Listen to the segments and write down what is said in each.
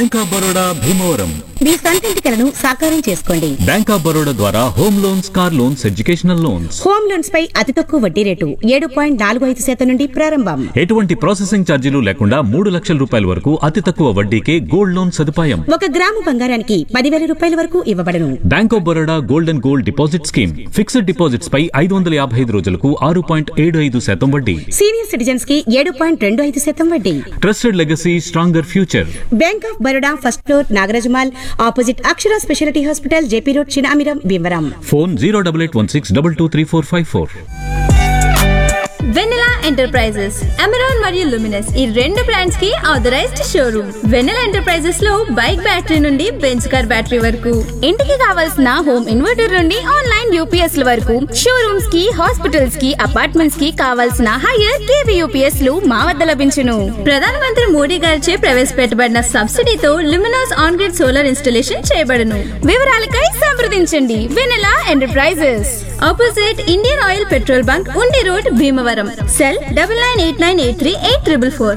bank of Baroda Bhimavaram మీ సొంతింటి కలను సాకారం చేసుకోండి బ్యాంక్ ఆఫ్ బరోడా ద్వారా home loans car loans educational loans home loans పై అతి తక్కువ వడ్డీ రేటు ఏడు పాయింట్ నాలుగు ఐదు శాతం నుండి ప్రారంభం ఎటువంటి ప్రాసెసింగ్ ఛార్జీలు లేకుండా మూడు లక్షల రూపాయల వరకు అతి తక్కువ వడ్డీకే గోల్డ్ లోన్ సదుపాయం ఒక గ్రాము బంగారానికి పదివేల రూపాయల వరకు ఇవ్వబడను bank of Baroda gold and gold deposit scheme fixed deposits పై ఐదు వందల యాభై ఐదు రోజులకు ఆరు పాయింట్ ఏడు ఐదు శాతం వడ్డీ సీనియర్ సిటిజన్స్ కి ఏడు పాయింట్ రెండు ఐదు శాతం వడ్డీ trusted legacy stronger future bank of Baroda first floor Nagaraja mall opposite Akshara speciality hospital JP road Chinamiram Bhimavaram phone zero double eight one six double two three four five four Vennela enterprises Amaron మరియు లుమినస్ ఈ రెండు బ్రాండ్స్ కి ఆథరైజ్డ్ షోరూమ్ వెనెలా ఎంటర్ప్రైజెస్ లో bike battery నుండి bench car battery వరకు ఇంటికి కావాల్సిన home inverter నుండి ఆన్లైన్ యూపీఎస్ ల వరకు షోరూమ్స్ కి హాస్పిటల్స్ కి అపార్ట్మెంట్స్ కి కావాల్సిన హైయర్ కేవీ యూపీఎస్ లు మా వద్ద లభించును ప్రధానమంత్రి మోడీ గారిచే ప్రవేశపెట్టబడిన సబ్సిడీతో Luminous on grid solar installation చేయబడును వివరాలకై సంప్రదించండి Vennela enterprises opposite Indian Oil petrol bunk Undi road Bhimavaram cell double nine eight nine eight three eight triple four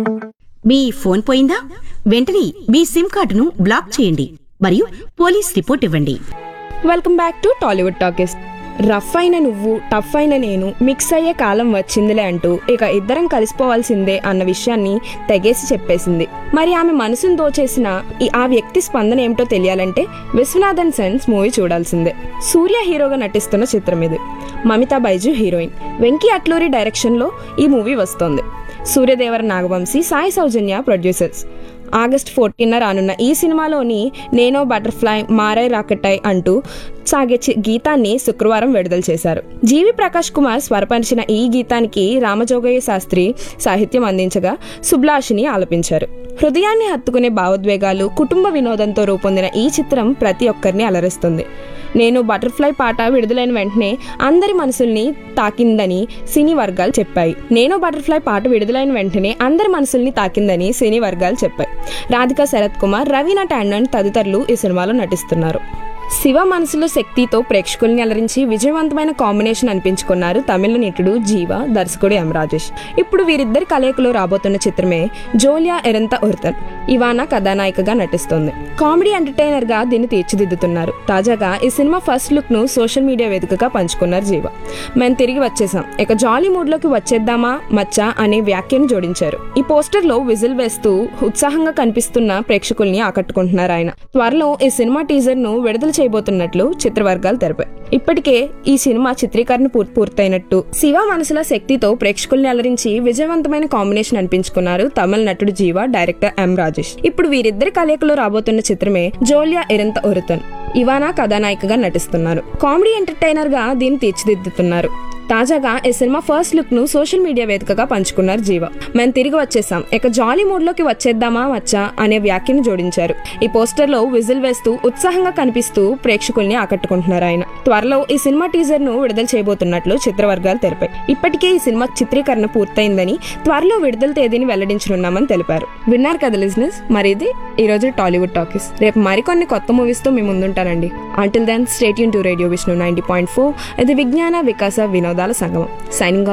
మీ ఫోన్ పోయిందా వెంటనే మీ సిమ్ కార్డును బ్లాక్ చేయండి మరియు పోలీస్ రిపోర్ట్ ఇవ్వండి welcome back to Tollywood talkies rough అయిన నువ్వు టఫ్ అయిన నేను మిక్స్ అయ్యే కాలం వచ్చిందిలే అంటూ ఇక ఇద్దరం కలిసిపోవాల్సిందే అన్న విషయాన్ని తెగేసి చెప్పేసింది మరి ఆమె మనసును దోచేసిన ఈ ఆ వ్యక్తి స్పందన ఏమిటో తెలియాలంటే విశ్వనాథన్ సెన్స్ మూవీ చూడాల్సిందే సూర్య హీరోగా నటిస్తున్న చిత్రం ఇది మమితా బైజు హీరోయిన్ వెంకీ అట్లూరి డైరెక్షన్లో ఈ మూవీ వస్తోంది Suryadevara Nagavamsi Sai Soujanya producers August fourteen రానున్న ఈ సినిమాలోని నేనో బటర్ఫ్లై మారై రాకెటై అంటూ సాగే చి- గీతాన్ని శుక్రవారం విడుదల చేశారు జీవి ప్రకాష్ కుమార్ స్వరపరిచిన ఈ గీతానికి రామజోగయ్య శాస్త్రి సాహిత్యం అందించగా సుబ్లాషిని ఆలపించారు హృదయాన్ని హత్తుకునే భావోద్వేగాలు కుటుంబ వినోదంతో రూపొందిన ఈ చిత్రం ప్రతి ఒక్కరిని అలరిస్తుంది నేను బటర్ఫ్లై పాట విడుదలైన వెంటనే అందరి మనసుల్ని తాకిందని సినీ వర్గాలు చెప్పాయి నేను బటర్ఫ్లై పాట విడుదలైన వెంటనే అందరి మనసుల్ని తాకిందని సినీ వర్గాలు చెప్పాయి రాధిక శరత్ కుమార్ రవీనా టాండన్ తదితరులు ఈ సినిమాలో నటిస్తున్నారు శివ మనసులో శక్తితో ప్రేక్షకుల్ని అలరించి విజయవంతమైన కాంబినేషన్ అనిపించుకున్నారు తమిళ నటుడు జీవ దర్శకుడు ఎం రాజేష్ ఇప్పుడు వీరిద్దరి కలయికలో రాబోతున్న చిత్రమే జోలియా ఎరంత ఉర్తన్ ఇవానా కథానాయికగా నటిస్తోంది కామెడీ ఎంటర్టైనర్ గా దీన్ని తీర్చిదిద్దుతున్నారు తాజాగా ఈ సినిమా ఫస్ట్ లుక్ ను సోషల్ మీడియా వేదికగా పంచుకున్నారు జీవ మేము తిరిగి వచ్చేసాం ఇక జాలీ మూడ్ లోకి వచ్చేద్దామా మచ్చా అనే వ్యాఖ్యను జోడించారు ఈ పోస్టర్ లో విజిల్ వేస్తూ ఉత్సాహంగా కనిపిస్తున్న ప్రేక్షకుల్ని ఆకట్టుకుంటున్నారు ఆయన త్వరలో ఈ సినిమా టీజర్ ను విడుదల చేయబోతున్నట్లు చిత్రవర్గాలు తెలిపాయి ఇప్పటికే ఈ సినిమా చిత్రీకరణ పూర్- పూర్తయినట్టు శివ మనసుల శక్తితో ప్రేక్షకుల్ని అలరించి విజయవంతమైన కాంబినేషన్ అనిపించుకున్నారు తమిళ నటుడు జీవ డైరెక్టర్ ఎం రాజేష్ ఇప్పుడు వీరిద్దరి కలయికలో రాబోతున్న చిత్రమే జోలియా ఎరంత ఒరుతన్ ఇవానా కథానాయికగా నటిస్తున్నారు కామెడీ ఎంటర్టైనర్ గా దీన్ని తీర్చిదిద్దుతున్నారు తాజాగా ఈ సినిమా ఫస్ట్ లుక్ ను సోషల్ మీడియా వేదికగా పంచుకున్నారు జీవ మేము తిరిగి వచ్చేసాం ఇక జాలీ మూడ్ లోకి వచ్చేద్దామా వచ్చా అనే వ్యాఖ్యను జోడించారు ఈ పోస్టర్ లో విజిల్ వేస్తూ ఉత్సాహంగా కనిపిస్తూ ప్రేక్షకుల్ని ఆకట్టుకుంటున్నారు ఆయన త్వరలో ఈ సినిమా టీజర్ ను విడుదల చేయబోతున్నట్లు చిత్రవర్గాలు తెలిపాయి ఇప్పటికే ఈ సినిమా చిత్రీకరణ పూర్తయిందని త్వరలో విడుదల తేదీని వెల్లడించనున్నామని తెలిపారు విన్నారు కదా లిజినెస్ మరి ఇది ఈ రోజు టాలీవుడ్ టాకీస్ రేపు మరికొన్ని కొత్త మూవీస్ తో మీ ముందుంటానండి అంటిల్ దెన్ స్టేట్ యూన్ to radio Vishnu ninety point four ఇది విజ్ఞాన వికాస వినోదాల సంగమం సైనింగ్